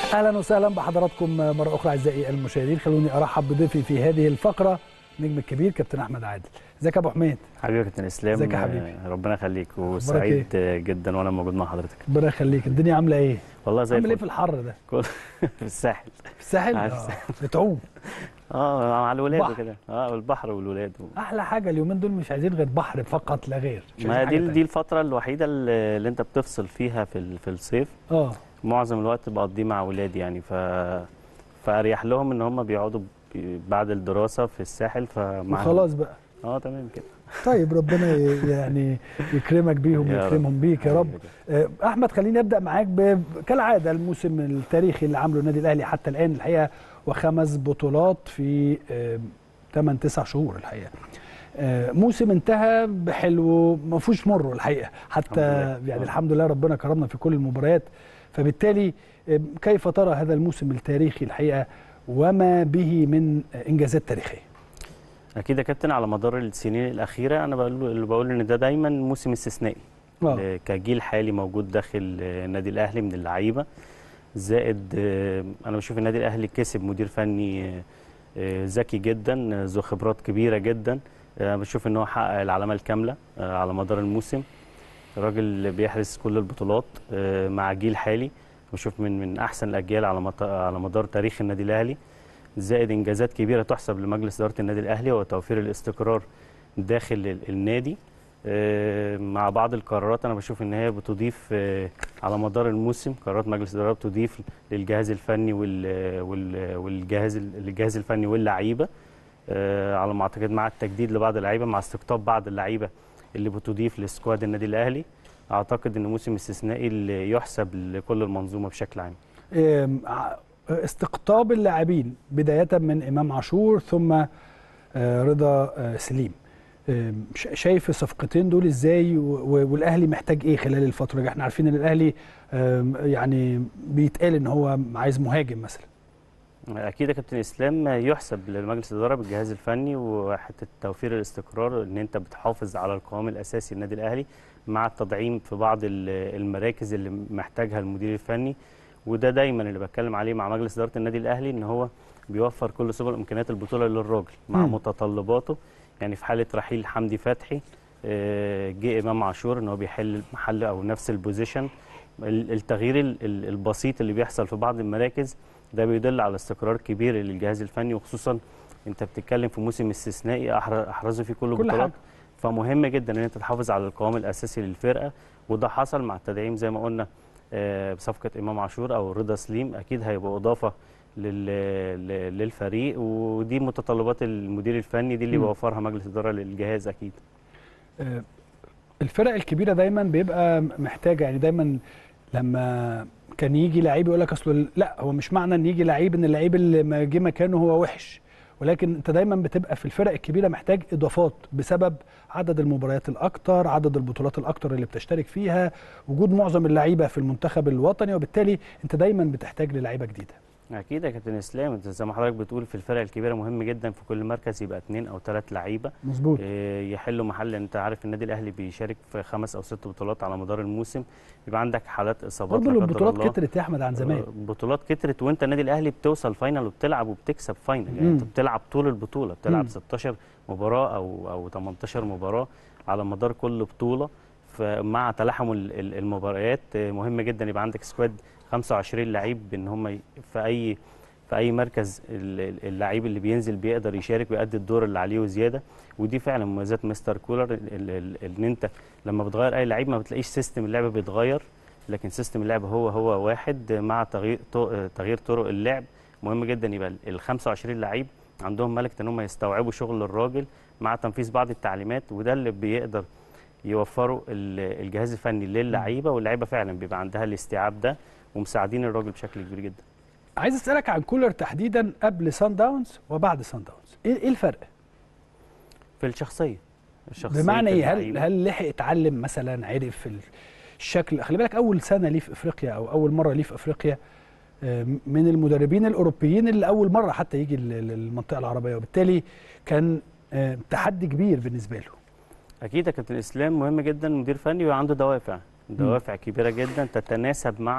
اهلا وسهلا بحضراتكم مره اخرى اعزائي المشاهدين خلوني ارحب بضيفي في هذه الفقره نجم الكبير كابتن احمد عادل ازيك يا ابو حميد حبيبي يا كابتن اسلام ازيك يا حبيبي؟ آه، ربنا يخليك وسعيد آه، جدا وانا موجود مع حضرتك ربنا يخليك الدنيا عامله ايه والله زي عامل ايه الفل في الحر ده كل- في الساحل في الساحل عارف آه، بتعوم اه مع الولاد بحر. وكده اه والبحر والولاد و... احلى حاجه اليومين دول مش عايزين غير بحر فقط لا غير مش ما عايزين دي حاجة دي تانية. الفتره الوحيده اللي اللي انت بتفصل فيها في ال- في الصيف اه معظم الوقت بقضيه مع ولادي يعني ف فاريح لهم ان هم بيقعدوا ب- بعد الدراسه في الساحل فمعاهم وخلاص بقى اه تمام كده طيب ربنا ي- يعني يكرمك بيهم يا رب. ويكرمهم بيك يا رب حبيبي كده. آه، احمد خليني ابدا معاك ب- كالعاده الموسم التاريخي اللي عامله النادي الاهلي حتى الان الحقيقه وخمس بطولات في 8 9 شهور الحقيقه آه، موسم انتهى بحلو ما فيهوش مره الحقيقه حتى الحمد لله. يعني آه. الحمد لله ربنا كرمنا في كل المباريات فبالتالي آه، كيف ترى هذا الموسم التاريخي الحقيقه وما به من آه، انجازات تاريخيه اكيد يا كابتن على مدار السنين الاخيره انا بقول اللي بقول ان ده دايما موسم استثنائي اه آه، كجيل حالي موجود داخل آه، النادي الاهلي من اللعيبه زائد آه، انا بشوف النادي الاهلي كسب مدير فني آه، آه، ذكي جدا آه، ذو خبرات كبيره جدا آه، بشوف ان هو حقق العلامه الكامله آه، على مدار الموسم الراجل بيحرز كل البطولات آه، مع جيل حالي بشوف من من احسن الاجيال على مط- على مدار تاريخ النادي الاهلي زائد انجازات كبيره تحسب لمجلس اداره النادي الاهلي وتوفير الاستقرار داخل ال- النادي آه، مع بعض القرارات انا بشوف ان هي بتضيف آه، على مدار الموسم قرارات مجلس الاداره بتضيف للجهاز الفني وال- وال- والجهاز ال- الجهاز الفني واللعيبه آه، على ما اعتقد مع التجديد لبعض اللعيبه مع استقطاب بعض اللعيبه اللي بتضيف لسكواد النادي الاهلي اعتقد ان موسم استثنائي اللي يحسب لكل المنظومه بشكل عام آم، ع- استقطاب اللاعبين بداية من إمام عاشور ثم آه، رضا آه، سليم آم، ش- شايف الصفقتين دول ازاي و- و- والاهلي محتاج ايه خلال الفتره دي احنا عارفين ان الاهلي آم، يعني بيتقال ان هو عايز مهاجم مثلا اكيد يا كابتن اسلام يحسب لمجلس الاداره بالجهاز الفني وحته توفير الاستقرار ان انت بتحافظ على القوام الاساسي للنادي الاهلي مع التدعيم في بعض ال- المراكز اللي محتاجها المدير الفني وده دايما اللي بتكلم عليه مع مجلس اداره النادي الاهلي ان هو بيوفر كل سبل امكانيات البطوله للراجل مع مم. متطلباته يعني في حاله رحيل حمدي فتحي آه، جه امام عاشور ان هو بيحل محل او نفس البوزيشن ال- التغيير ال- ال- البسيط اللي بيحصل في بعض المراكز ده بيدل على استقرار كبير للجهاز الفني وخصوصا انت بتتكلم في موسم استثنائي أحر- احرزوا فيه كل كل البطولات حاجة. فمهم جدا ان انت تحافظ على القوام الاساسي للفرقه وده حصل مع التدعيم زي ما قلنا آه، بصفقه امام عاشور او رضا سليم اكيد هيبقى اضافه لل- ل- للفريق ودي متطلبات المدير الفني دي اللي مم. بيوفرها مجلس الاداره للجهاز اكيد آه، الفرق الكبيره دايما بيبقى محتاجه يعني دايما لما كان يجي لعيب يقول لك اصل لا هو مش معنى ان يجي لعيب ان اللعيب اللي ما جه مكانه هو وحش ولكن انت دايما بتبقى في الفرق الكبيره محتاج اضافات بسبب عدد المباريات الاكتر عدد البطولات الاكتر اللي بتشترك فيها وجود معظم اللعيبه في المنتخب الوطني وبالتالي انت دايما بتحتاج للعيبه جديده اكيد يا كابتن اسلام انت زي ما حضرتك بتقول في الفرق الكبيره مهم جدا في كل مركز يبقى اثنين او ثلاث لعيبه مظبوط آه، يحلوا محل انت عارف النادي الاهلي بيشارك في خمس او ست بطولات على مدار الموسم يبقى عندك حالات اصابات برضه لا قدر البطولات الله. كترت يا احمد عن زمان آه، بطولات كترت وانت النادي الاهلي بتوصل فاينل وبتلعب وبتكسب فاينل يعني مم. انت بتلعب طول البطوله بتلعب مم. 16 مباراه او او 18 مباراه على مدار كل بطوله فمع تلاحم ال- ال- المباريات آه، مهم جدا يبقى عندك سكواد 25 لعيب ان هم ي- في اي في اي مركز ال- ال- اللعيب اللي بينزل بيقدر يشارك ويأدي الدور اللي عليه وزياده ودي فعلا مميزات مستر كولر ال- ال- ان انت لما بتغير اي لعيب ما بتلاقيش سيستم اللعب بيتغير لكن سيستم اللعب هو هو واحد مع تغيير طو- تغيير طرق اللعب مهم جدا يبقى ال 25 لعيب عندهم ملكه ان هم يستوعبوا شغل الراجل مع تنفيذ بعض التعليمات وده اللي بيقدر يوفروا ال- الجهاز الفني للعيبه واللعيبه فعلا بيبقى عندها الاستيعاب ده ومساعدين الراجل بشكل كبير جدا عايز اسالك عن كولر تحديدا قبل سان داونز وبعد سان داونز ايه إيه الفرق في الشخصيه الشخصيه بمعنى ايه هل هل لحق اتعلم مثلا عرف ال- الشكل خلي بالك اول سنه ليه في افريقيا او اول مره ليه في افريقيا آه، من المدربين الاوروبيين اللي اول مره حتى يجي لل- للمنطقه العربيه وبالتالي كان آه، تحدي كبير بالنسبه له اكيد يا كابتن اسلام مهم جدا مدير فني ويبقى عنده دوافع دوافع كبيره جدا تتناسب مع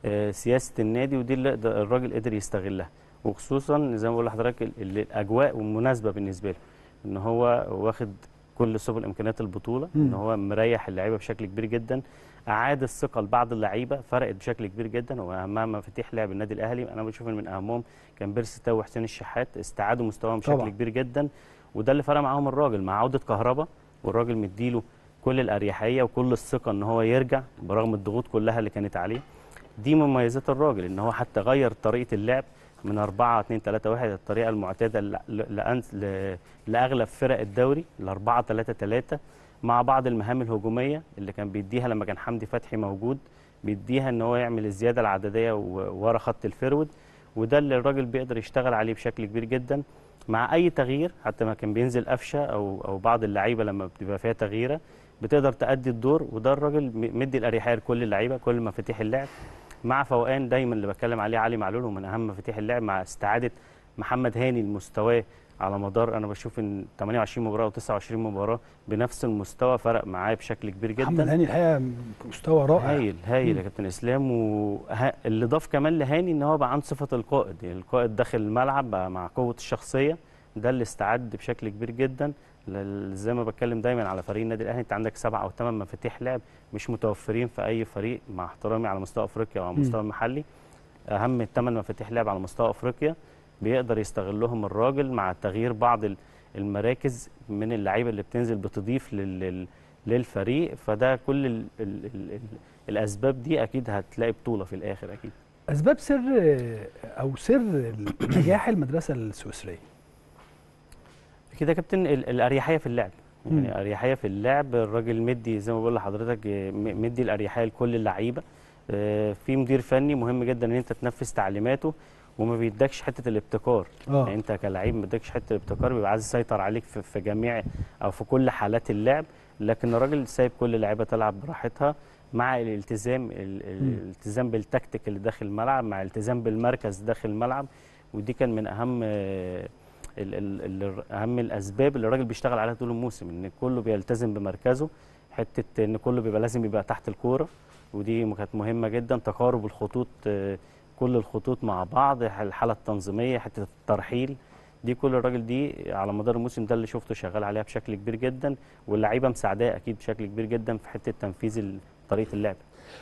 آه، سياسه النادي ودي اللي ده الراجل قدر يستغلها وخصوصا زي ما بقول لحضرتك ال- ال- الاجواء مناسبه بالنسبه له ان هو واخد كل سبل امكانيات البطوله ان مم. هو مريح اللعيبه بشكل كبير جدا اعاد الثقه لبعض اللعيبه فرقت بشكل كبير جدا واهمها مفاتيح لعب النادي الاهلي انا بشوف ان من اهمهم كان بيرسي تاو وحسين الشحات استعادوا مستواهم بشكل طبعا. كبير جدا وده اللي فرق معاهم الراجل مع عوده كهربا والراجل مديله كل الاريحيه وكل الثقه ان هو يرجع برغم الضغوط كلها اللي كانت عليه دي مميزات الراجل ان هو حتى غير طريقه اللعب من 4 2 3 1 الطريقه المعتاده ل- ل- لأنس- ل- لاغلب فرق الدوري ل 4 3 3 مع بعض المهام الهجوميه اللي كان بيديها لما كان حمدي فتحي موجود بيديها ان هو يعمل الزياده العدديه و- ورا خط الفرود وده اللي الراجل بيقدر يشتغل عليه بشكل كبير جدا مع اي تغيير حتى ما كان بينزل قفشه او او بعض اللعيبه لما بتبقى فيها تغييره بتقدر تأدي الدور وده الراجل م- مدي الاريحيه لكل اللعيبه كل مفاتيح اللعب مع فوقان دايما اللي بتكلم عليه علي معلول ومن اهم مفاتيح اللعب مع استعاده محمد هاني لمستواه على مدار انا بشوف ان 28 مباراه و29 مباراه بنفس المستوى فرق معاه بشكل كبير جدا محمد هاني الحقيقه مستوى رائع هايل هايل مم. يا كابتن اسلام واللي ضاف كمان لهاني ان هو بقى عنده صفه القائد يعني القائد داخل الملعب بقى مع قوه الشخصيه ده اللي استعد بشكل كبير جدا لل- زي ما بتكلم دايما على فريق النادي الاهلي انت عندك سبع او ثمان مفاتيح لعب مش متوفرين في اي فريق مع احترامي على مستوى افريقيا وعلى مم. المستوى المحلي اهم الثمان مفاتيح لعب على مستوى افريقيا بيقدر يستغلهم الراجل مع تغيير بعض ال- المراكز من اللعيبه اللي بتنزل بتضيف لل- لل- للفريق فده كل ال ال ال ال الاسباب دي اكيد هتلاقي بطوله في الاخر اكيد اسباب سر او سر نجاح المدرسه السويسريه كده يا كابتن ال- الاريحيه في اللعب مم. يعني اريحيه في اللعب الراجل مدي زي ما بقول لحضرتك آه، م- مدي الاريحيه لكل اللعيبه آه، في مدير فني مهم جدا ان انت تنفذ تعليماته وما بيدكش حته الابتكار يعني اه انت كلاعب ما بيدكش حته الابتكار بيبقى عايز يسيطر عليك في, في جميع او في كل حالات اللعب لكن الراجل سايب كل اللعيبه تلعب براحتها مع الالتزام ال- ال- مم. الالتزام بالتكتيك اللي داخل الملعب مع الالتزام بالمركز داخل الملعب ودي كان من اهم آه، ال ال ال اهم الاسباب اللي الراجل بيشتغل عليها طول الموسم ان كله بيلتزم بمركزه حته ان كله بيبقى لازم يبقى تحت الكوره ودي م- كانت مهمه جدا تقارب الخطوط آه، كل الخطوط مع بعض الحاله التنظيميه حته الترحيل دي كل الراجل دي على مدار الموسم ده اللي شفته شغال عليها بشكل كبير جدا واللعيبه مساعداه اكيد بشكل كبير جدا في حته تنفيذ ال- طريقه اللعب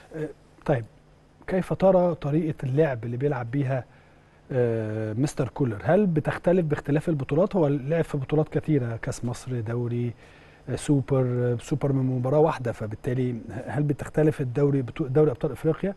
طيب كيف ترى طريقه اللعب اللي بيلعب بيها آه، مستر كولر هل بتختلف باختلاف البطولات هو لعب في بطولات كثيره كاس مصر دوري آه، سوبر آه، سوبر من مباراه واحده فبالتالي هل بتختلف الدوري بطو- دوري ابطال افريقيا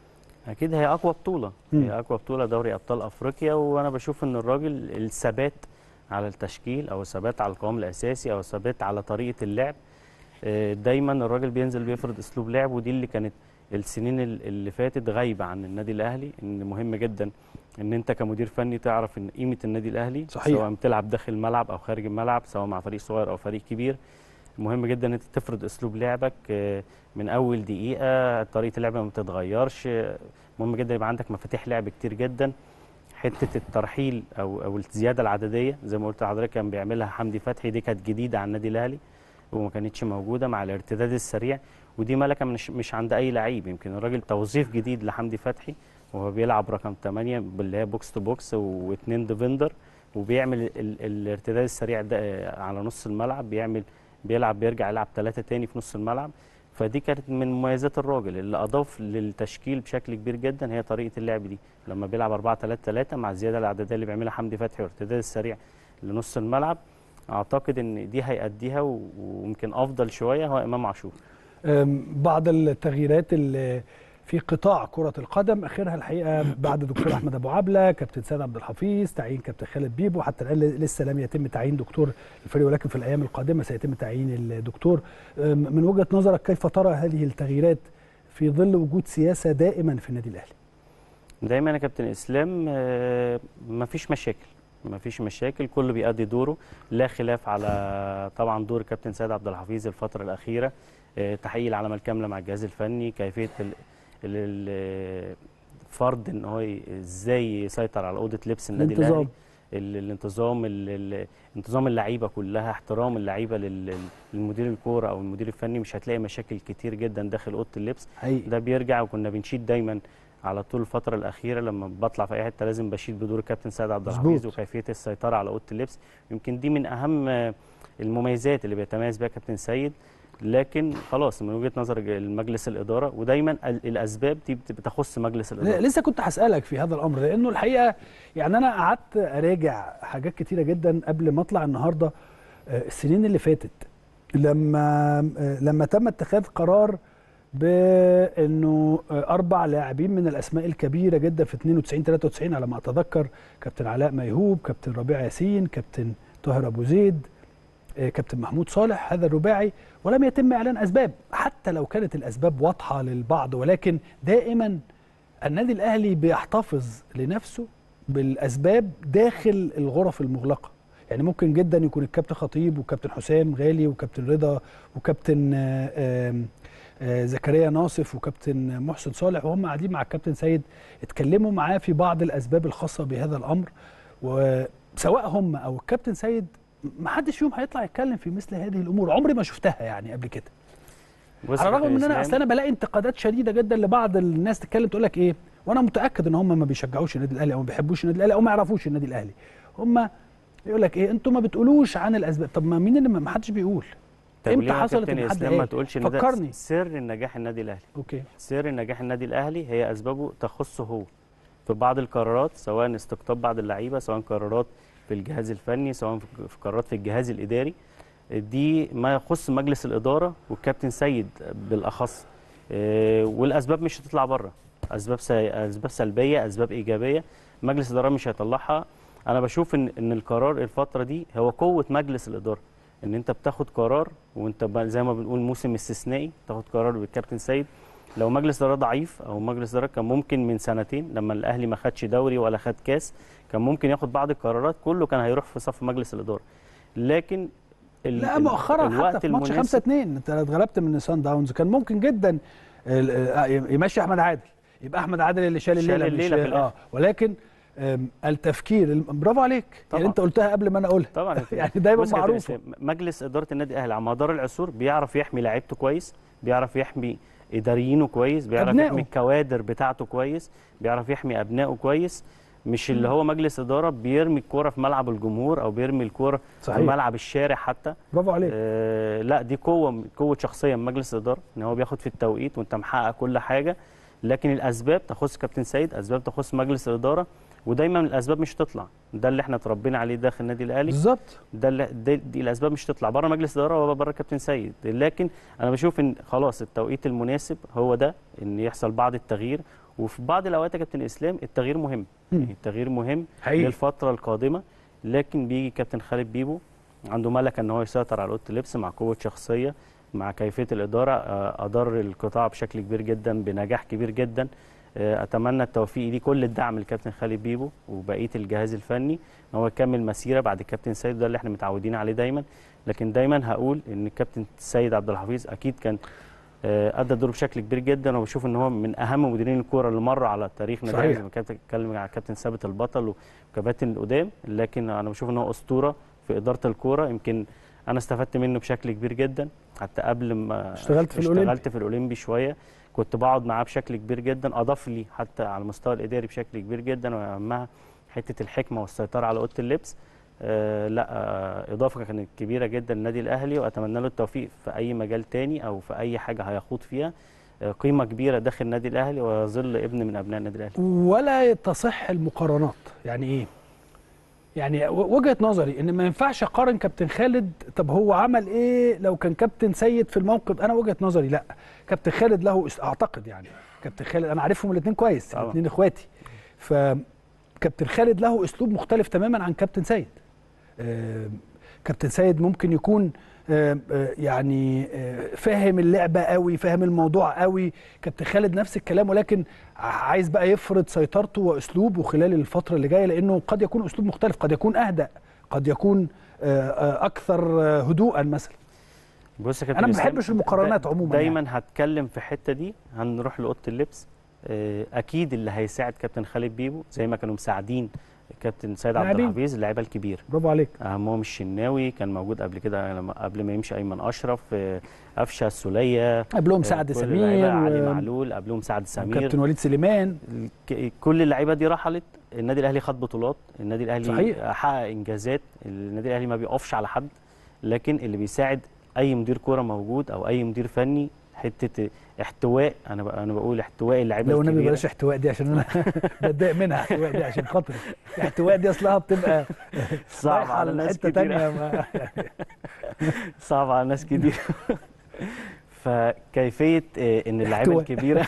اكيد هي اقوى بطوله مم. هي اقوى بطوله دوري ابطال افريقيا وانا بشوف ان الراجل الثبات على التشكيل او الثبات على القوام الاساسي او الثبات على طريقه اللعب آه، دايما الراجل بينزل بيفرض اسلوب لعب ودي اللي كانت السنين ال- اللي فاتت غايبه عن النادي الاهلي ان مهم جدا ان انت كمدير فني تعرف ان قيمه النادي الاهلي صحيح. سواء بتلعب داخل الملعب او خارج الملعب سواء مع فريق صغير او فريق كبير مهم جدا ان انت تفرض اسلوب لعبك آه، من اول دقيقه طريقه اللعب ما بتتغيرش آه، مهم جدا يبقى عندك مفاتيح لعب كتير جدا حته الترحيل او او الزياده العدديه زي ما قلت لحضرتك كان بيعملها حمدي فتحي دي كانت جديده على النادي الاهلي وما كانتش موجوده مع الارتداد السريع ودي ملكه مش مش عند اي لعيب يمكن الراجل توظيف جديد لحمدي فتحي وهو بيلعب رقم 8 اللي هي بوكس تو بوكس واثنين ديفندر وبيعمل ال- ال- الارتداد السريع ده آه، على نص الملعب بيعمل بيلعب بيرجع يلعب ثلاثة تاني في نص الملعب فدي كانت من مميزات الراجل اللي اضاف للتشكيل بشكل كبير جدا هي طريقه اللعب دي لما بيلعب 4 3 3 مع الزياده العدديه اللي بيعملها حمدي فتحي والارتداد السريع لنص الملعب اعتقد ان دي هيأديها و- ويمكن افضل شويه هو امام عاشور أم، بعض التغييرات اللي في قطاع كرة القدم اخرها الحقيقه بعد دكتور احمد ابو عبله كابتن سيد عبد الحفيظ تعيين كابتن خالد بيبو حتى الان لسه لم يتم تعيين دكتور الفريق ولكن في الايام القادمه سيتم تعيين الدكتور أم، من وجهه نظرك كيف ترى هذه التغييرات في ظل وجود سياسه دائما في النادي الاهلي؟ دايما يا كابتن اسلام آه، مفيش مشاكل مفيش مشاكل كله بيأدي دوره لا خلاف على طبعا دور كابتن سيد عبد الحفيظ الفتره الاخيره آه، تحقيق العلامه الكامله مع الجهاز الفني كيفيه ال- ال- ال- فرض ان هو ي- ازاي يسيطر على اوضه لبس النادي الانتظام. الاهلي ال- الانتظام ال- ال- انتظام اللعيبه كلها احترام اللعيبه لل- للمدير الكوره او المدير الفني مش هتلاقي مشاكل كتير جدا داخل اوضه اللبس حقيقي ده بيرجع وكنا بنشيد دايما على طول الفتره الاخيره لما بطلع في اي حته لازم بشيد بدور الكابتن سيد عبد مظبوط. الحفيظ وكيفيه السيطره على اوضه اللبس يمكن دي من اهم آه، المميزات اللي بيتميز بها كابتن سيد لكن خلاص من وجهه نظر المجلس الاداره ودايما ال- الاسباب دي بت- بتخص مجلس الاداره لسه كنت هسألك في هذا الأمر لأنه الحقيقة يعني أنا قعدت أراجع حاجات كتيرة جدا قبل ما أطلع النهاردة آه، السنين اللي فاتت لما آه، لما تم اتخاذ قرار بانه آه، اربع لاعبين من الاسماء الكبيره جدا في 92 93 على ما اتذكر كابتن علاء ميهوب كابتن ربيع ياسين كابتن طاهر ابو زيد آه، كابتن محمود صالح هذا الرباعي ولم يتم اعلان اسباب حتى لو كانت الاسباب واضحه للبعض ولكن دائما النادي الاهلي بيحتفظ لنفسه بالاسباب داخل الغرف المغلقه يعني ممكن جدا يكون الكابتن خطيب وكابتن حسام غالي وكابتن رضا وكابتن آه، آم، آه، زكريا ناصف وكابتن محسن صالح وهم قاعدين مع الكابتن سيد اتكلموا معاه في بعض الاسباب الخاصه بهذا الامر وسواء هم او الكابتن سيد ما حدش فيهم هيطلع يتكلم في مثل هذه الامور عمري ما شفتها يعني قبل كده بص على يا الرغم كابتن ان انا إسلام، اصل انا بلاقي انتقادات شديده جدا لبعض الناس تتكلم تقول لك ايه وانا متاكد ان هم ما بيشجعوش النادي الاهلي او ما بيحبوش النادي الاهلي او ما يعرفوش النادي الاهلي هم يقول لك ايه انتوا ما بتقولوش عن الاسباب طب ما مين اللي ما ما حدش بيقول طب امتى ليه يا حصلت كابتن إن حد اسلام ما قال؟ تقولش ان ده فكرني. سر النجاح النادي الاهلي اوكي سر نجاح النادي الاهلي هي اسبابه تخصه هو في بعض القرارات سواء استقطاب بعض اللعيبه سواء قرارات في الجهاز الفني سواء في في قرارات في الجهاز الاداري دي ما يخص مجلس الاداره والكابتن سيد بالاخص آه، والاسباب مش هتطلع بره اسباب سي... اسباب سلبيه اسباب ايجابيه مجلس الاداره مش هيطلعها انا بشوف ان ان القرار الفتره دي هو قوه مجلس الاداره ان انت بتاخد قرار وانت ب- زي ما بنقول موسم استثنائي تاخد قرار بالكابتن سيد لو مجلس اداره ضعيف او مجلس اداره كان ممكن من سنتين لما الاهلي ما خدش دوري ولا خد كاس كان ممكن ياخد بعض القرارات كله كان هيروح في صف مجلس الاداره لكن ال- لا ال- مؤخرا حتى في ماتش 5 2 انت اتغلبت من سان داونز كان ممكن جدا ال- آه، يمشي احمد عادل يبقى احمد عادل اللي شال شال الليله مش- الليلة في الآخر. اه ولكن آم، التفكير الم- برافو عليك طبعا. يعني انت قلتها قبل ما انا اقولها طبعا يعني دايما بص يا كابتن معروفه إسلام، مجلس اداره النادي الاهلي على مدار العصور بيعرف يحمي لعيبته كويس بيعرف يحمي اداريينه كويس بيعرف أبنائه. يحمي الكوادر بتاعته كويس بيعرف يحمي ابنائه كويس مش اللي هو مجلس اداره بيرمي الكوره في ملعب الجمهور او بيرمي الكوره في صحيح ملعب الشارع حتى برافو عليك آه لا دي قوه قوه شخصيه من مجلس الاداره ان هو بياخد في التوقيت وانت محقق كل حاجه لكن الاسباب تخص كابتن سيد اسباب تخص مجلس الاداره ودايما الاسباب مش هتطلع ده اللي احنا اتربينا عليه داخل النادي الاهلي بالظبط ده اللي دي, دي الاسباب مش هتطلع بره مجلس الاداره ولا بره كابتن سيد لكن انا بشوف ان خلاص التوقيت المناسب هو ده ان يحصل بعض التغيير وفي بعض الاوقات يا كابتن اسلام التغيير مهم مم. يعني التغيير مهم حقيقي للفتره القادمه لكن بيجي كابتن خالد بيبو عنده ملكه ان هو يسيطر على اوضه اللبس مع قوه شخصيه مع كيفيه الاداره آه، ادار القطاع بشكل كبير جدا بنجاح كبير جدا آه، اتمنى التوفيق ليه كل الدعم للكابتن خالد بيبو وبقيه الجهاز الفني ان هو يكمل مسيره بعد الكابتن سيد ده اللي احنا متعودين عليه دايما لكن دايما هقول ان الكابتن سيد عبد الحفيظ اكيد كان آه، ادى دوره بشكل كبير جدا وبشوف ان هو من اهم مديرين الكوره اللي مروا على تاريخ نادي صحيح. الأهلي، زي ما كابتن اتكلم على كابتن ثابت البطل وكباتن القدام لكن انا بشوف ان هو اسطوره في اداره الكوره يمكن انا استفدت منه بشكل كبير جدا حتى قبل ما اشتغلت في الأولمبي. اشتغلت في الاولمبي شويه كنت بقعد معاه بشكل كبير جدا اضاف لي حتى على المستوى الاداري بشكل كبير جدا واهمها حته الحكمه والسيطره على اوضه اللبس آه لا آه اضافه كانت كبيره جدا للنادي الاهلي واتمنى له التوفيق في اي مجال تاني او في اي حاجه هيخوض فيها آه قيمه كبيره داخل النادي الاهلي ويظل ابن من ابناء النادي الاهلي ولا تصح المقارنات يعني ايه يعني و- وجهه نظري ان ما ينفعش اقارن كابتن خالد طب هو عمل ايه لو كان كابتن سيد في الموقف انا وجهه نظري لا كابتن خالد له اس- اعتقد يعني كابتن خالد انا عارفهم الاثنين كويس طبعا. الاثنين اخواتي فكابتن خالد له اسلوب مختلف تماما عن كابتن سيد آه، كابتن سيد ممكن يكون آه، آه، يعني آه، فاهم اللعبه قوي فاهم الموضوع قوي كابتن خالد نفس الكلام ولكن ع- عايز بقى يفرض سيطرته واسلوبه خلال الفتره اللي جايه لانه قد يكون اسلوب مختلف قد يكون اهدأ قد يكون آه، آه، اكثر آه، هدوءا مثلا بص يا كابتن أنا ما إسلام، بحبش المقارنات دا- عموماً دايما هتكلم في الحته دي هنروح لاوضه اللبس آه، اكيد اللي هيساعد كابتن خالد بيبو زي ما كانوا مساعدين كابتن سيد عبد لاعبين. الحفيظ اللعيبه الكبيره برافو عليك اهمهم الشناوي كان موجود قبل كده لما قبل ما يمشي ايمن اشرف آه، قفشه السوليه قبلهم سعد كل اللعيبة، سمير علي و- معلول قبلهم سعد سمير كابتن وليد سليمان ك- كل اللعيبه دي رحلت النادي الاهلي خد بطولات النادي الاهلي صحيح. حقق انجازات النادي الاهلي ما بيقفش على حد لكن اللي بيساعد اي مدير كوره موجود او اي مدير فني حته احتواء انا بقى انا بقول احتواء اللعيبه لو النبي الكبيره بلاش احتواء دي عشان انا بتضايق منها احتواء دي عشان خاطري الاحتواء دي اصلها بتبقى صعب رايحة على ناس حتة كتير تانية ما- صعب على ناس كتير فكيفيه آه، ان اللعيبه احتواء. الكبيره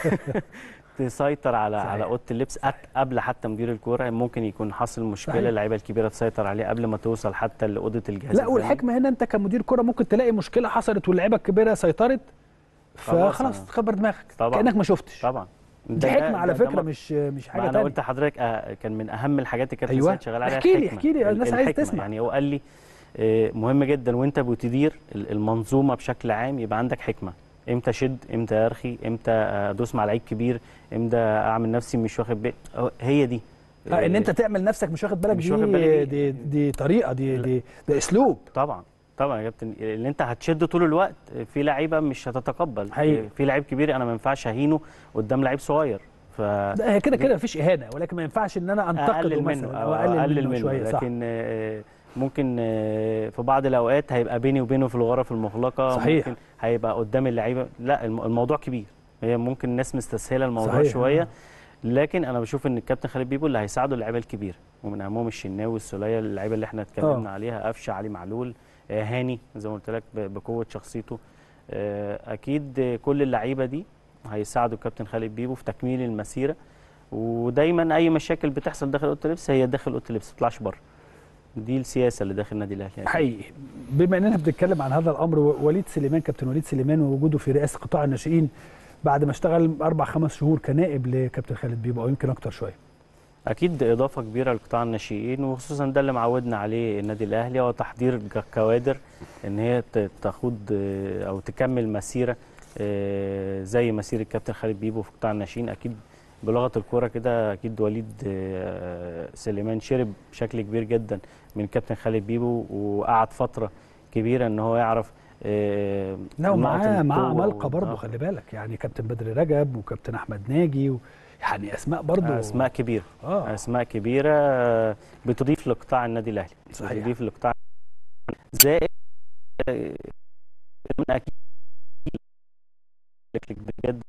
تسيطر على صحيح. على اوضه اللبس أك- قبل حتى مدير الكوره ممكن يكون حصل مشكله صحيح. اللعيبه الكبيره تسيطر عليه قبل ما توصل حتى لاوضه الجهاز لا الفني. والحكمه هنا انت كمدير كره ممكن تلاقي مشكله حصلت واللعيبه الكبيره سيطرت خلاص فخلاص أنا- تخبر دماغك طبعا. كانك ما شفتش طبعا دي ده- حكمه ده- على ده- فكره ده مش مش ما حاجه انا تانية قلت لحضرتك آه، كان من اهم الحاجات اللي كابتن أيوة. سيد شغال عليها احكي لي- الحكمة. احكي لي، ال- الناس عايزة الحكمة. تسمع. يعني هو قال لي آه، مهم جدا وانت بتدير ال- المنظومه بشكل عام يبقى عندك حكمه امتى اشد امتى ارخي امتى ادوس مع لعيب كبير امتى اعمل نفسي مش واخد بالي أهو هي دي آه ان انت تعمل نفسك مش واخد بالك مش دي واخد بالي دي, دي. دي طريقه دي لا. دي ده اسلوب طبعا طبعا يا كابتن اللي انت هتشد طول الوقت في لعيبه مش هتتقبل حقيقي. في لعيب كبير انا ما ينفعش اهينه قدام لعيب صغير ف ده هي كده كده مفيش اهانه ولكن ما ينفعش ان انا انتقده اقلل مثلا منه او او اقلل, منه, شويه صح لكن آه، ممكن آه، في بعض الاوقات هيبقى بيني وبينه في الغرف المغلقه صحيح. ممكن هيبقى قدام اللعيبه لا الم- الموضوع كبير هي ممكن الناس مستسهله الموضوع صحيح. شويه لكن انا بشوف ان الكابتن خالد بيبو اللي هيساعده اللعيبه الكبيره ومن اهمهم الشناوي والسوليه اللعيبه اللي احنا اتكلمنا آه. عليها قفشه علي معلول آه، هاني زي ما قلت لك ب- بقوه شخصيته آه، اكيد آه، كل اللعيبه دي هيساعدوا الكابتن خالد بيبو في تكميل المسيره ودايما اي مشاكل بتحصل داخل اوضه اللبس هي داخل اوضه اللبس ما تطلعش بره دي السياسه اللي داخل النادي الاهلي حقيقي بما اننا بنتكلم عن هذا الامر و- وليد سليمان كابتن وليد سليمان ووجوده في رئاسه قطاع الناشئين بعد ما اشتغل اربع خمس شهور كنائب لكابتن خالد بيبو او يمكن اكتر شويه اكيد اضافه كبيره لقطاع الناشئين وخصوصا ده اللي معودنا عليه النادي الاهلي هو تحضير ج- كوادر ان هي ت- تخوض آه، او تكمل مسيره آه، زي مسيره الكابتن خالد بيبو في قطاع الناشئين اكيد بلغه الكوره كده اكيد وليد آه، سليمان شرب بشكل كبير جدا من كابتن خالد بيبو وقعد فتره كبيره ان هو يعرف آه، لا نقط ومعاه معاه القوة عمالقه و- برضه آه، خلي بالك يعني كابتن بدر رجب وكابتن احمد ناجي و يعني اسماء برضه اسماء كبيره اه اسماء كبيره آه، بتضيف لقطاع النادي الاهلي صحيح. بتضيف لقطاع زائد آه، من اكيد بشكل كبير جدا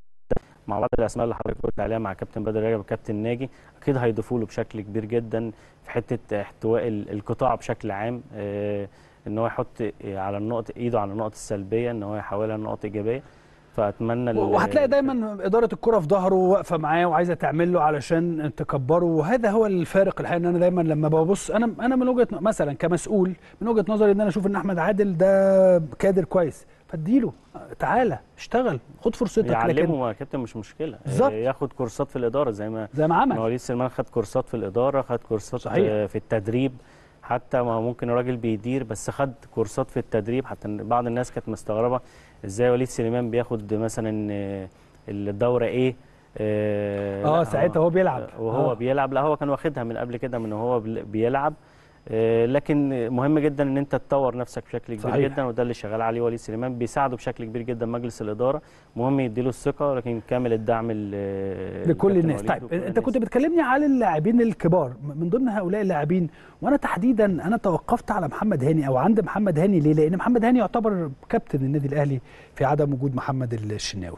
مع بعض الاسماء اللي حضرتك قلت عليها مع كابتن بدر رجب وكابتن ناجي اكيد هيضيفوا له بشكل كبير جدا في حته احتواء ال- القطاع بشكل عام آه، ان هو يحط على النقط ايده على النقط السلبيه ان هو يحولها لنقط ايجابيه فاتمنى ال- وهتلاقي دايما اداره الكره في ظهره واقفه معاه وعايزه تعمل له علشان تكبره وهذا هو الفارق الحقيقي ان انا دايما لما ببص انا انا من وجهه ن- مثلا كمسؤول من وجهه نظري ان انا اشوف ان احمد عادل ده كادر كويس فاديله تعالى اشتغل خد فرصتك لكن يعلمه يا كابتن مش مشكله بالظبط. آه، ياخد كورسات في الاداره زي ما زي ما عمل مواليد سليمان خد كورسات في الاداره خد كورسات صحيح. آه، في التدريب حتى ما ممكن الراجل بيدير بس خد كورسات في التدريب حتى إن بعض الناس كانت مستغربه ازاي وليد سليمان بياخد مثلا آه، الدوره ايه اه اه لا، ساعتها هو بيلعب وهو آه. بيلعب لا هو كان واخدها من قبل كده من هو بل- بيلعب آه، لكن مهم جدا ان انت تطور نفسك بشكل كبير صحيح. جدا وده اللي شغال عليه وليد سليمان بيساعده بشكل كبير جدا مجلس الاداره مهم يديله الثقه لكن كامل الدعم ل- لكل لكابتن الناس وليد طيب وكل انت الناس. كنت بتكلمني على اللاعبين الكبار من ضمن هؤلاء اللاعبين وانا تحديدا انا توقفت على محمد هاني او عند محمد هاني ليه لان محمد هاني يعتبر كابتن النادي الاهلي في عدم وجود محمد الشناوي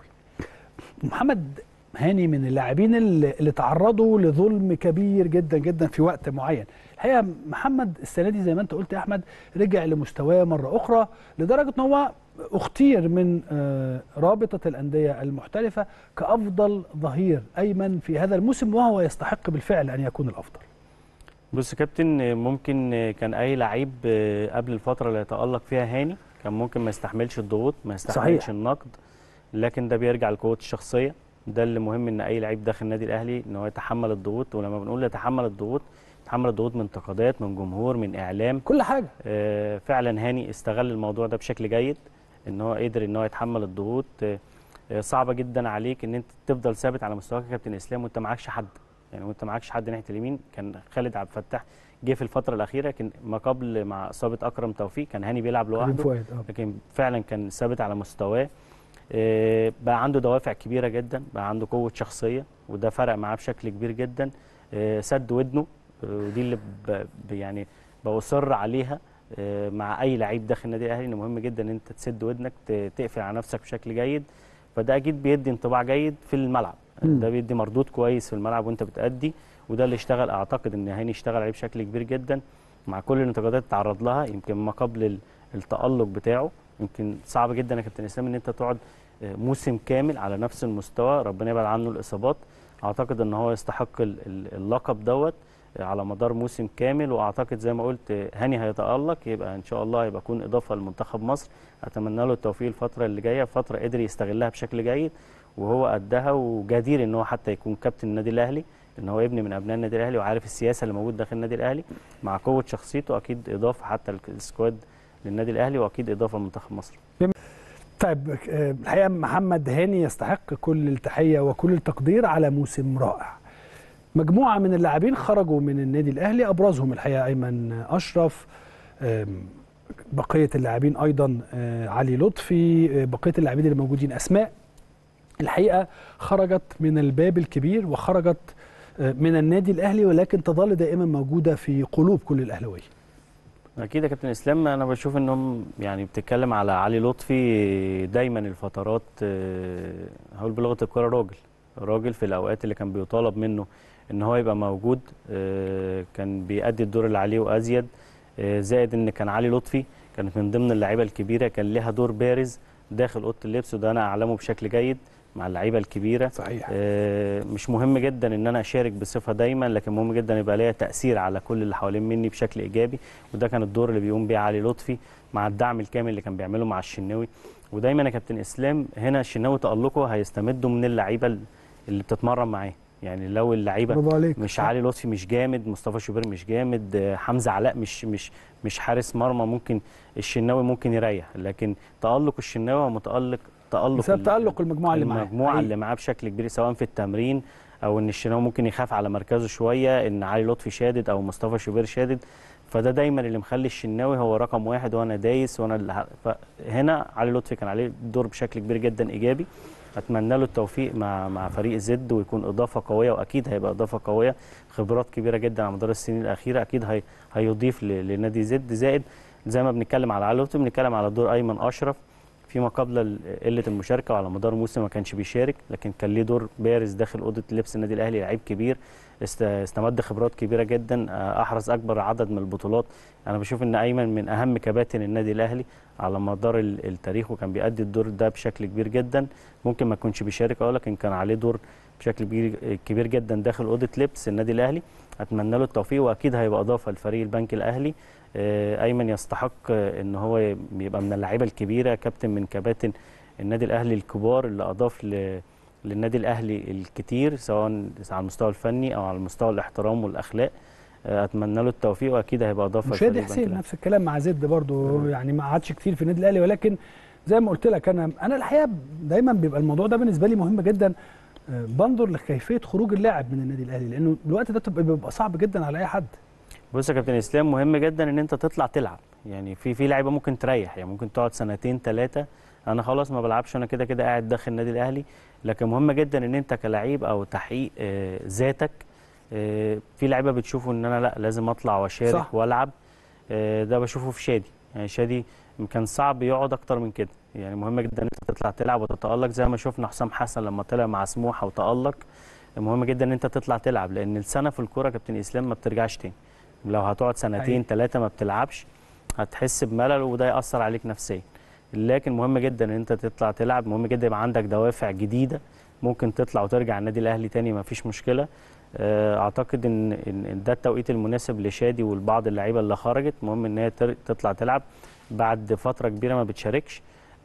محمد هاني من اللاعبين اللي اللي تعرضوا لظلم كبير جدا جدا في وقت معين الحقيقه محمد السنه دي زي ما انت قلت يا احمد رجع لمستواه مره اخرى لدرجه ان هو اختير من آه، رابطه الانديه المحترفه كافضل ظهير ايمن في هذا الموسم وهو يستحق بالفعل ان يكون الافضل بص يا كابتن ممكن كان اي لعيب قبل الفتره اللي يتالق فيها هاني كان ممكن ما يستحملش الضغوط ما يستحملش صحيح. النقد لكن ده بيرجع لقوه الشخصيه ده اللي مهم ان اي لعيب داخل النادي الاهلي ان هو يتحمل الضغوط ولما بنقول يتحمل الضغوط يتحمل الضغوط من انتقادات من جمهور من اعلام كل حاجه آه، فعلا هاني استغل الموضوع ده بشكل جيد ان هو قدر ان هو يتحمل الضغوط آه، آه، صعبه جدا عليك ان انت تفضل ثابت على مستواك يا كابتن اسلام وانت معكش حد يعني وانت معكش حد ناحيه اليمين كان خالد عبد الفتاح جه في الفتره الاخيره لكن ما قبل مع اصابه اكرم توفيق كان هاني بيلعب كريم لوحده فؤاد اه لكن فعلا كان ثابت على مستواه آه، بقى عنده دوافع كبيره جدا بقى عنده قوه شخصيه وده فرق معاه بشكل كبير جدا آه، سد ودنه آه، ودي اللي ب- ب- يعني بأصر عليها آه، مع اي لعيب داخل النادي الاهلي ان مهم جدا ان انت تسد ودنك ت- تقفل على نفسك بشكل جيد فده اكيد بيدي انطباع جيد في الملعب مم. ده بيدي مردود كويس في الملعب وانت بتأدي وده اللي اشتغل اعتقد ان هاني اشتغل عليه بشكل كبير جدا مع كل الانتقادات اللي تعرض لها يمكن ما قبل ال- التألق بتاعه يمكن صعب جدا يا كابتن اسلام ان انت تقعد آه، موسم كامل على نفس المستوى ربنا يبعد عنه الاصابات اعتقد ان هو يستحق ال- ال- اللقب دوت آه، على مدار موسم كامل واعتقد زي ما قلت آه، هاني هيتألق يبقى ان شاء الله يبقى يكون اضافه لمنتخب مصر اتمنى له التوفيق الفتره اللي جايه فتره قدر يستغلها بشكل جيد وهو قدها وجدير ان هو حتى يكون كابتن النادي الاهلي ان هو ابن من ابناء النادي الاهلي وعارف السياسه اللي موجود داخل النادي الاهلي مع قوه شخصيته اكيد اضافه حتى السكواد للنادي الاهلي واكيد اضافه لمنتخب مصر طيب آه، الحقيقه محمد هاني يستحق كل التحيه وكل التقدير على موسم رائع مجموعه من اللاعبين خرجوا من النادي الاهلي ابرزهم الحقيقه ايمن اشرف آم، بقيه اللاعبين ايضا آه، علي لطفي آه، بقيه اللاعبين اللي موجودين اسماء الحقيقه خرجت من الباب الكبير وخرجت آه، من النادي الاهلي ولكن تظل دائما موجوده في قلوب كل الاهلاويه اكيد يا كابتن اسلام انا بشوف انهم يعني بتتكلم على علي لطفي دايما الفترات آه، هقول بلغه الكوره راجل راجل في الاوقات اللي كان بيطالب منه ان هو يبقى موجود آه، كان بيأدي الدور اللي عليه وازيد آه، زائد ان كان علي لطفي كانت من ضمن اللعيبه الكبيره كان لها دور بارز داخل اوضه اللبس وده انا اعلمه بشكل جيد مع اللعيبه الكبيره صحيح آه، مش مهم جدا ان انا اشارك بصفه دايما لكن مهم جدا يبقى ليا تاثير على كل اللي حوالين مني بشكل ايجابي وده كان الدور اللي بيقوم بيه علي لطفي مع الدعم الكامل اللي كان بيعمله مع الشناوي ودايما يا كابتن اسلام هنا الشناوي تالقه هيستمدوا من اللعيبه اللي بتتمرن معاه يعني لو اللعيبه برافو عليك مش علي لطفي مش جامد مصطفى شوبير مش جامد آه، حمزه علاء مش مش مش حارس مرمى ممكن الشناوي ممكن يريح لكن تالق الشناوي هو متالق تالق بسبب ال- تالق المجموعه اللي معاه المجموعه حقيقي. اللي معاه بشكل كبير سواء في التمرين او ان الشناوي ممكن يخاف على مركزه شويه ان علي لطفي شادد او مصطفى شوبير شادد فده دايما اللي مخلي الشناوي هو رقم واحد وانا دايس وانا اللي ه- فهنا علي لطفي كان عليه دور بشكل كبير جدا ايجابي اتمنى له التوفيق مع مع فريق زد ويكون اضافه قويه واكيد هيبقى اضافه قويه خبرات كبيره جدا على مدار السنين الاخيره اكيد هي هيضيف ل- لنادي زد زائد زي ما بنتكلم على علي لطفي بنتكلم على دور ايمن اشرف فيما قبل ال- قله المشاركه وعلى مدار الموسم ما كانش بيشارك لكن كان ليه دور بارز داخل اوضه لبس النادي الاهلي لعيب كبير است- استمد خبرات كبيره جدا آه، احرز اكبر عدد من البطولات انا بشوف ان ايمن من اهم كباتن النادي الاهلي على مدار ال- التاريخ وكان بيأدي الدور ده بشكل كبير جدا ممكن ما يكونش بيشارك اه لكن كان عليه دور بشكل كبير كبير جدا داخل اوضه لبس النادي الاهلي اتمنى له التوفيق واكيد هيبقى اضافه لفريق البنك الاهلي آه، ايمن يستحق آه، ان هو يبقى من اللعيبه الكبيره كابتن من كباتن النادي الاهلي الكبار اللي اضاف ل للنادي الاهلي الكتير سواء على المستوى الفني او على مستوى الاحترام والاخلاق آه، اتمنى له التوفيق واكيد هيبقى اضافه مشاهد لفريق البنك حسين الأهلي. نفس الكلام مع زد برضو يعني ما قعدش كتير في النادي الاهلي ولكن زي ما قلت لك انا انا الحقيقه دايما بيبقى الموضوع ده بالنسبه لي مهم جدا آه، بنظر لكيفيه خروج اللاعب من النادي الاهلي لانه الوقت ده بتبقى- بيبقى صعب جدا على اي حد بص يا كابتن اسلام مهم جدا ان انت تطلع تلعب يعني في في لعيبه ممكن تريح يعني ممكن تقعد سنتين ثلاثه انا خلاص ما بلعبش انا كده كده قاعد داخل النادي الاهلي لكن مهم جدا ان انت كلعيب او تحقيق آه، ذاتك آه، في لعيبه بتشوفوا ان انا لا لازم اطلع واشارك صح. والعب آه، ده بشوفه في شادي يعني شادي كان صعب يقعد اكتر من كده يعني مهم جدا ان انت تطلع تلعب وتتالق زي ما شفنا حسام حسن لما طلع مع سموحه وتالق مهم جدا ان انت تطلع تلعب لان السنه في الكوره يا كابتن اسلام ما بترجعش تاني لو هتقعد سنتين حقيقي. ثلاثه ما بتلعبش هتحس بملل وده ياثر عليك نفسيا لكن مهم جدا ان انت تطلع تلعب مهم جدا يبقى عندك دوافع جديده ممكن تطلع وترجع النادي الاهلي تاني ما فيش مشكله آه، اعتقد ان إن- إن ده التوقيت المناسب لشادي ولبعض اللعيبه اللي خرجت مهم ان هي تر- تطلع تلعب بعد فتره كبيره ما بتشاركش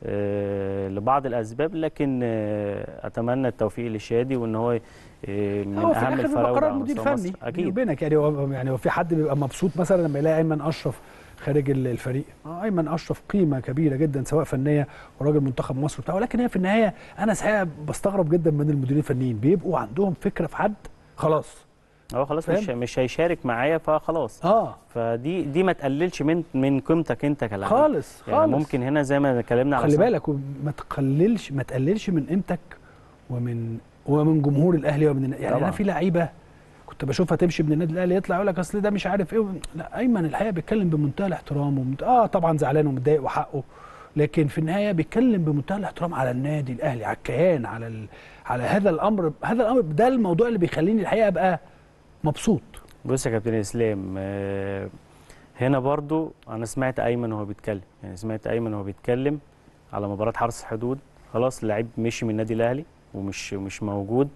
آه، لبعض الاسباب لكن آه، اتمنى التوفيق لشادي وان هو آه، من هو في اهم الاخر بيبقى الفراوده قرار على مدير مستوى فني مصر. بيني اكيد وبينك يعني هو يعني هو في حد بيبقى مبسوط مثلا لما يلاقي ايمن اشرف خارج ال- الفريق آه، ايمن اشرف قيمه كبيره جدا سواء فنيه وراجل منتخب مصر وبتاع ولكن هي في النهايه انا صحيح بستغرب جدا من المديرين الفنيين بيبقوا عندهم فكره في حد خلاص هو خلاص مش فاهم؟ مش هيشارك معايا فخلاص اه فدي دي ما تقللش من من قيمتك انت كلاعب خالص يعني خالص ممكن هنا زي ما اتكلمنا على خلي صلاح. بالك وما تقللش ما تقللش من قيمتك ومن ومن جمهور الاهلي ومن يعني طبعاً. انا في لعيبه كنت بشوفها تمشي من النادي الاهلي يطلع يقول لك اصل ده مش عارف ايه لا ايمن الحقيقه بيتكلم بمنتهى الاحترام ومنت... اه طبعا زعلان ومتضايق وحقه لكن في النهايه بيتكلم بمنتهى الاحترام على النادي الاهلي على الكيان على ال... على هذا الامر هذا الامر ده الموضوع اللي بيخليني الحقيقه ابقى مبسوط بص يا كابتن اسلام آه، هنا برضو انا سمعت ايمن وهو بيتكلم يعني سمعت ايمن وهو بيتكلم على مباراه حرس الحدود خلاص اللعيب مشي من النادي الاهلي ومش مش موجود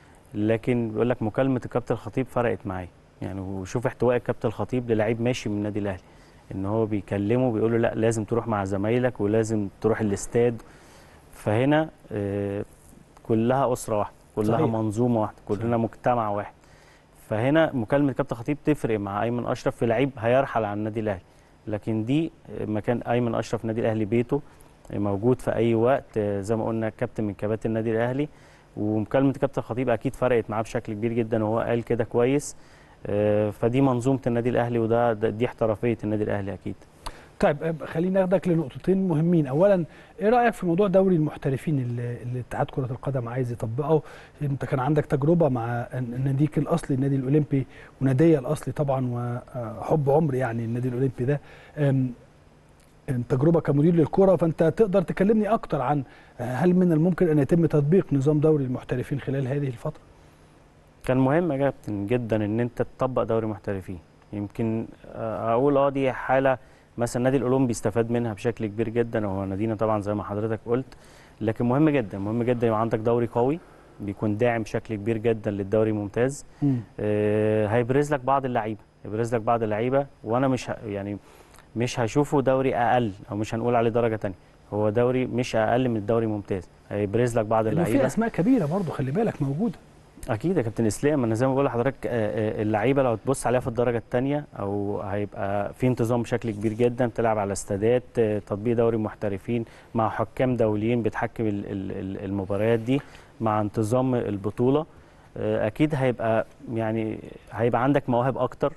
لكن بيقول لك مكالمه الكابتن الخطيب فرقت معايا يعني وشوف احتواء الكابتن الخطيب للعيب ماشي من النادي الاهلي ان هو بيكلمه بيقول له لا لازم تروح مع زمايلك ولازم تروح الاستاد فهنا آه، كلها اسره واحده كلها صحيح. منظومه واحده كلنا صحيح. مجتمع واحد فهنا مكالمه كابتن خطيب تفرق مع ايمن اشرف في لعيب هيرحل عن النادي الاهلي لكن دي مكان ايمن اشرف النادي الاهلي بيته موجود في اي وقت زي ما قلنا كابتن من كباتن النادي الاهلي ومكالمه كابتن خطيب اكيد فرقت معاه بشكل كبير جدا وهو قال كده كويس آه، فدي منظومه النادي الاهلي وده ده- دي احترافيه النادي الاهلي اكيد طيب أب- خليني اخدك لنقطتين مهمين اولا ايه رايك في موضوع دوري المحترفين اللي اللي اتحاد كره القدم عايز يطبقه انت كان عندك تجربه مع ن- ناديك الاصلي النادي الاولمبي وناديه الاصلي طبعا وحب عمر يعني النادي الاولمبي ده أم، أم، تجربه كمدير للكره فانت تقدر تكلمني اكتر عن آه، هل من الممكن ان يتم تطبيق نظام دوري المحترفين خلال هذه الفتره كان مهم يا كابتن جدا ان انت تطبق دوري محترفين يمكن آه، اقول اه دي حاله مثلا النادي الاولمبي استفاد منها بشكل كبير جدا وهو نادينا طبعا زي ما حضرتك قلت لكن مهم جدا مهم جدا يبقى عندك دوري قوي بيكون داعم بشكل كبير جدا للدوري الممتاز آه، هيبرز لك بعض اللعيبه هيبرز لك بعض اللعيبه وانا مش ه... يعني مش هشوفه دوري اقل او مش هنقول عليه درجه تانية هو دوري مش اقل من الدوري الممتاز هيبرز لك بعض لانه في اللعيبه اسماء كبيره برضو خلي بالك موجوده اكيد يا كابتن اسلام انا زي ما بقول لحضرتك آه، آه، اللعيبه لو تبص عليها في الدرجه الثانيه او هيبقى في انتظام بشكل كبير جدا بتلعب على استادات آه، تطبيق دوري محترفين مع حكام دوليين بتحكم ال- ال- ال- المباريات دي مع انتظام البطوله آه، اكيد هيبقى يعني هيبقى عندك مواهب اكتر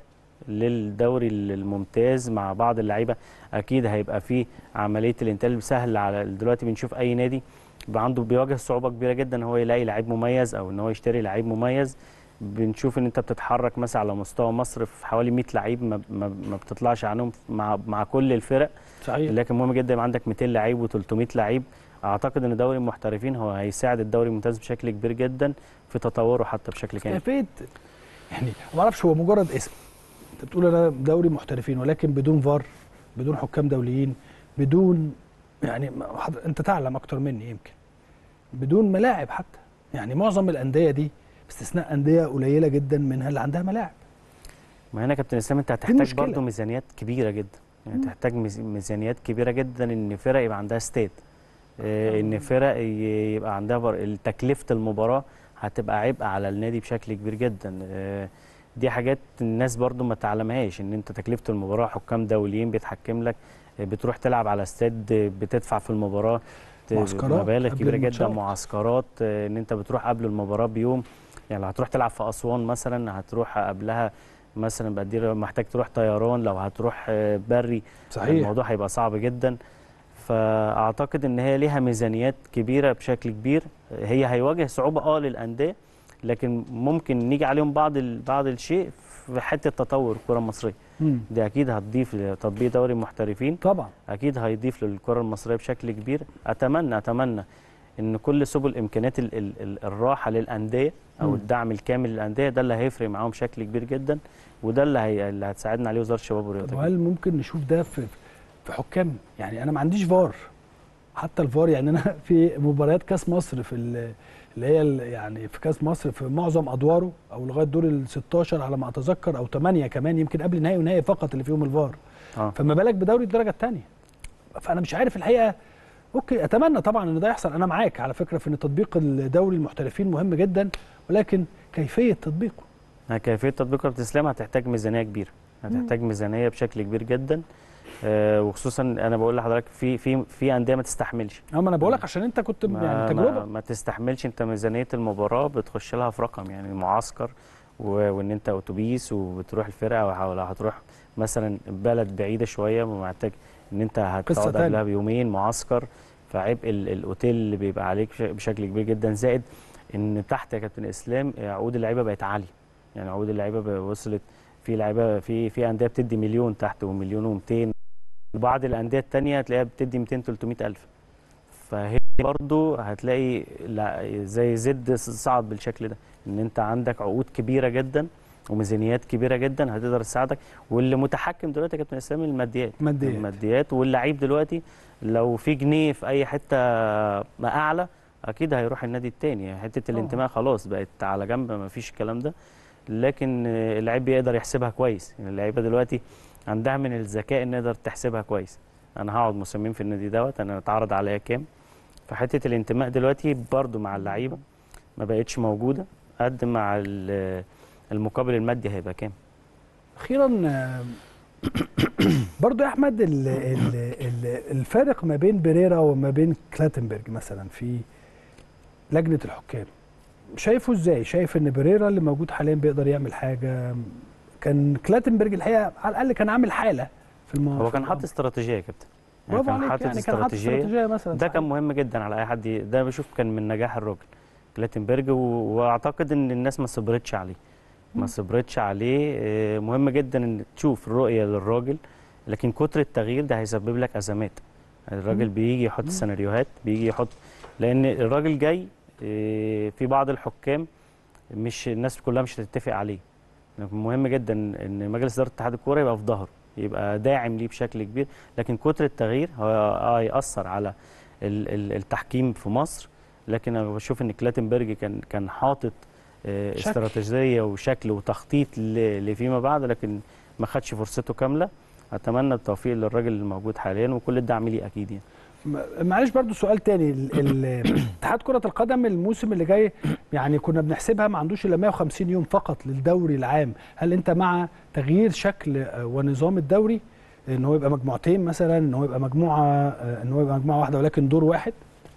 للدوري الممتاز مع بعض اللعيبه اكيد هيبقى في عمليه الانتاج سهل على دلوقتي بنشوف اي نادي بيبقى عنده بيواجه صعوبه كبيره جدا ان هو يلاقي لعيب مميز او ان هو يشتري لعيب مميز بنشوف ان انت بتتحرك مثلا على مستوى مصر في حوالي 100 لعيب ما, ما, ما بتطلعش عنهم مع مع كل الفرق صحيح لكن مهم جدا يبقى عندك 200 لعيب و300 لعيب اعتقد ان دوري المحترفين هو هيساعد الدوري الممتاز بشكل كبير جدا في تطوره حتى بشكل كامل كيفيه يعني ما اعرفش هو مجرد اسم انت بتقول انا دوري محترفين ولكن بدون فار بدون حكام دوليين بدون يعني ما- حضر- انت تعلم اكتر مني يمكن بدون ملاعب حتى يعني معظم الانديه دي باستثناء انديه قليله جدا منها اللي عندها ملاعب ما هنا كابتن اسلام انت هتحتاج المشكلة. برضه ميزانيات كبيره جدا يعني مم. تحتاج ميز- ميزانيات كبيره جدا ان فرق يبقى عندها استاد آه، ان فرق ي- يبقى عندها بر... تكلفه المباراه هتبقى عبء على النادي بشكل كبير جدا آه، دي حاجات الناس برضو ما تعلمهاش ان انت تكلفه المباراه حكام دوليين بيتحكم لك آه، بتروح تلعب على استاد آه، بتدفع في المباراه ت- معسكرات مبالغ قبل كبيره جدا الماتشات. معسكرات آه، ان انت بتروح قبل المباراه بيوم يعني لو هتروح تلعب في اسوان مثلا هتروح قبلها مثلا بقدر محتاج تروح طيران لو هتروح آه، بري صحيح الموضوع هيبقى صعب جدا فاعتقد ان هي ليها ميزانيات كبيره بشكل كبير هي هيواجه صعوبه اه للانديه لكن ممكن نيجي عليهم بعض ال- بعض الشيء في حته تطور الكره المصريه مم. دي اكيد هتضيف لتطبيق دوري المحترفين طبعا اكيد هيضيف للكره المصريه بشكل كبير اتمنى اتمنى ان كل سبل امكانيات ال ال ال الراحه للانديه او مم. الدعم الكامل للانديه ده اللي هيفرق معاهم بشكل كبير جدا وده اللي هي اللي هتساعدنا عليه وزاره الشباب طب والرياضه وهل ممكن نشوف ده في في حكام يعني انا ما عنديش فار حتى الفار يعني انا في مباريات كاس مصر في ال- اللي هي ال- يعني في كاس مصر في معظم ادواره او لغايه دور ال 16 على ما اتذكر او 8 كمان يمكن قبل نهائي ونهائي فقط اللي فيهم الفار اه فما بالك بدوري الدرجه الثانيه فانا مش عارف الحقيقه اوكي اتمنى طبعا ان ده يحصل انا معاك على فكره في ان تطبيق الدوري المحترفين مهم جدا ولكن كيفيه تطبيقه كيفيه تطبيقها بتسلم هتحتاج ميزانيه كبيره هتحتاج ميزانيه بشكل كبير جدا آه وخصوصا انا بقول لحضرتك في في في انديه ما تستحملش اما انا بقول لك عشان انت كنت ما, يعني ما, تجربه ما تستحملش انت ميزانيه المباراه بتخش لها في رقم يعني معسكر و- وان انت اتوبيس وبتروح الفرقه او لو هتروح مثلا بلد بعيده شويه محتاج ان انت قصة هتقعد تانية. قبلها بيومين معسكر فعبء ال- الاوتيل اللي بيبقى عليك بش- بشكل كبير جدا زائد ان تحت يا كابتن اسلام عقود اللعيبه بقت عاليه يعني عقود اللعيبه بقى وصلت في لعيبه في في انديه بتدي مليون تحت ومليون و200 بعض الانديه التانية هتلاقيها بتدي 200 300 الف فهي برضو هتلاقي لا- زي زد صعد بالشكل ده ان انت عندك عقود كبيره جدا وميزانيات كبيره جدا هتقدر تساعدك واللي متحكم دلوقتي يا كابتن اسلام الماديات ماديات. الماديات واللعيب دلوقتي لو في جنيه في اي حته ما اعلى اكيد هيروح النادي التاني حته طبعاً. الانتماء خلاص بقت على جنب ما فيش الكلام ده لكن آه، اللعيب بيقدر يحسبها كويس يعني اللعيبه دلوقتي عندها من الذكاء ان يقدر تحسبها كويس انا هقعد موسمين في النادي دوت انا اتعرض عليا كام فحته الانتماء دلوقتي برضو مع اللعيبه ما بقتش موجوده قد مع ال- المقابل المادي هيبقى كام اخيرا آه، برضو يا احمد ال- ال- ال- الفارق ما بين بريرا وما بين كلاتنبرج مثلا في لجنه الحكام شايفه ازاي شايف ان بريرا اللي موجود حاليا بيقدر يعمل حاجه كان كلاتنبرج الحقيقه على الاقل كان عامل حاله في الموضوع هو كان حاطط استراتيجيه يا كابتن يعني برافو كان عليك حاطط يعني كان حاطط استراتيجيه استراتيجيه مثلا ده صحيح. كان مهم جدا على اي حد ي- ده بشوف كان من نجاح الراجل كلاتنبرج و- واعتقد ان الناس ما صبرتش عليه ما مم. صبرتش عليه آه، مهم جدا ان تشوف الرؤيه للراجل لكن كتر التغيير ده هيسبب لك ازمات الراجل مم. بيجي يحط مم. سيناريوهات بيجي يحط لان الراجل جاي آه، في بعض الحكام مش الناس كلها مش هتتفق عليه لكن مهم جدا ان مجلس اداره اتحاد الكوره يبقى في ظهره يبقى داعم ليه بشكل كبير لكن كتر التغيير هو اه هيأثر على ال- ال- التحكيم في مصر لكن انا بشوف ان كلاتنبرج كان كان حاطط آه، شكل. استراتيجيه وشكل وتخطيط ل- لفيما بعد لكن ما خدش فرصته كامله اتمنى التوفيق للراجل الموجود حاليا وكل الدعم ليه اكيد يعني م- معلش برضو سؤال تاني ال- ال- اتحاد كرة القدم الموسم اللي جاي يعني كنا بنحسبها ما عندوش الا 150 يوم فقط للدوري العام هل انت مع تغيير شكل آه، ونظام الدوري ان هو يبقى مجموعتين مثلا ان هو يبقى مجموعه آه، ان هو يبقى مجموعه واحده ولكن دور واحد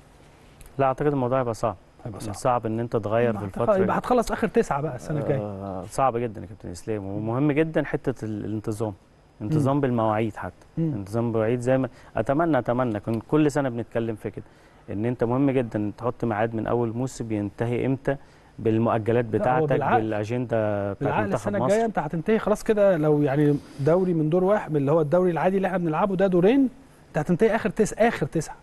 لا اعتقد الموضوع هيبقى صعب هيبقى صعب, صعب صعب ان انت تغير في يبقى الفتره يبقى هتخلص اخر تسعه بقى السنه الجايه آه، صعب جدا يا كابتن اسلام ومهم جدا حته ال- الانتظام انتظام بالمواعيد حتى مم. انتظام بالمواعيد زي ما اتمنى اتمنى كن كل سنه بنتكلم في كده ان انت مهم جدا تحط ميعاد من اول موسم ينتهي امتى بالمؤجلات بتاعتك بالعقل. بالاجنده بتاعت بالعقل منتخب السنه مصر الجايه انت هتنتهي خلاص كده لو يعني دوري من دور واحد اللي هو الدوري العادي اللي احنا بنلعبه ده دورين انت هتنتهي اخر تسعه اخر تسعه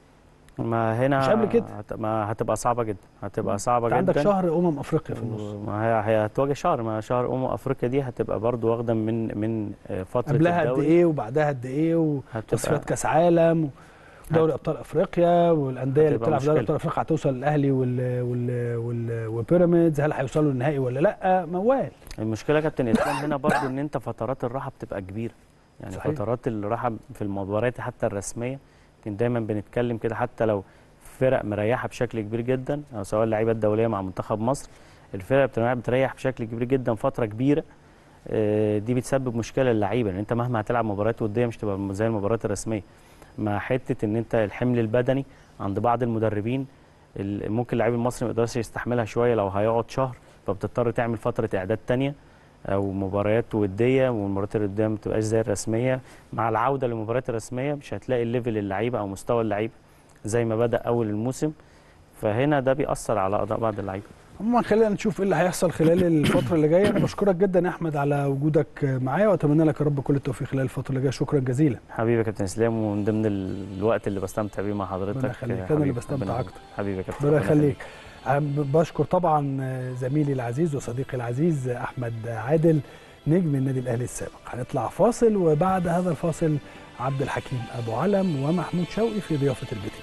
ما هنا مش قبل كده. هت... ما هتبقى صعبه جدا هتبقى صعبه انت جدا عندك شهر امم افريقيا في النص ما هي هي هتواجه شهر ما شهر امم افريقيا دي هتبقى برضو واخده من من آه، فتره قبلها قد الدوري ايه وبعدها قد ايه وتصفيات هتبقى كاس عالم ودوري ابطال افريقيا والانديه اللي هتبقى بتلعب في دوري مشكلة. ابطال افريقيا هتوصل الاهلي وال وال وال وبيراميدز هل هيوصلوا النهائي ولا لا موال المشكله يا كابتن اسلام هنا برضو ان انت فترات الراحه بتبقى كبيره يعني صحيح. صحيح. فترات الراحه في المباريات حتى الرسميه يمكن دايما بنتكلم كده حتى لو فرق مريحه بشكل كبير جدا او سواء اللعيبه الدوليه مع منتخب مصر الفرق بتبقى بتريح بشكل كبير جدا فتره كبيره آه، دي بتسبب مشكله للعيبه لان انت مهما هتلعب مباريات وديه مش تبقى زي المباريات الرسميه مع حته ان انت الحمل البدني عند بعض المدربين ال- ممكن اللاعب المصري ما يقدرش يستحملها شويه لو هيقعد شهر فبتضطر تعمل فتره اعداد تانية او مباريات وديه والمباريات الوديه ما بتبقاش زي الرسميه مع العوده للمباريات الرسميه مش هتلاقي الليفل اللعيبه او مستوى اللعيبه زي ما بدا اول الموسم فهنا ده بيأثر على اداء بعض اللعيبه عموما خلينا نشوف ايه اللي هيحصل خلال الفتره اللي جايه انا بشكرك جدا يا احمد على وجودك معايا واتمنى لك يا رب كل التوفيق خلال الفتره اللي جايه شكرا جزيلا حبيبي يا كابتن اسلام ومن ضمن ال- الوقت اللي بستمتع بيه مع حضرتك ربنا يخليك، آه، أنا اللي حبيبي، بستمتع ربنا أكتر. حبيبي يا كابتن ربنا يخليك عم- بشكر طبعا زميلي العزيز وصديقي العزيز احمد عادل نجم النادي الاهلي السابق هنطلع فاصل وبعد هذا الفاصل عبد الحكيم ابو علم ومحمود شوقي في ضيافه البيت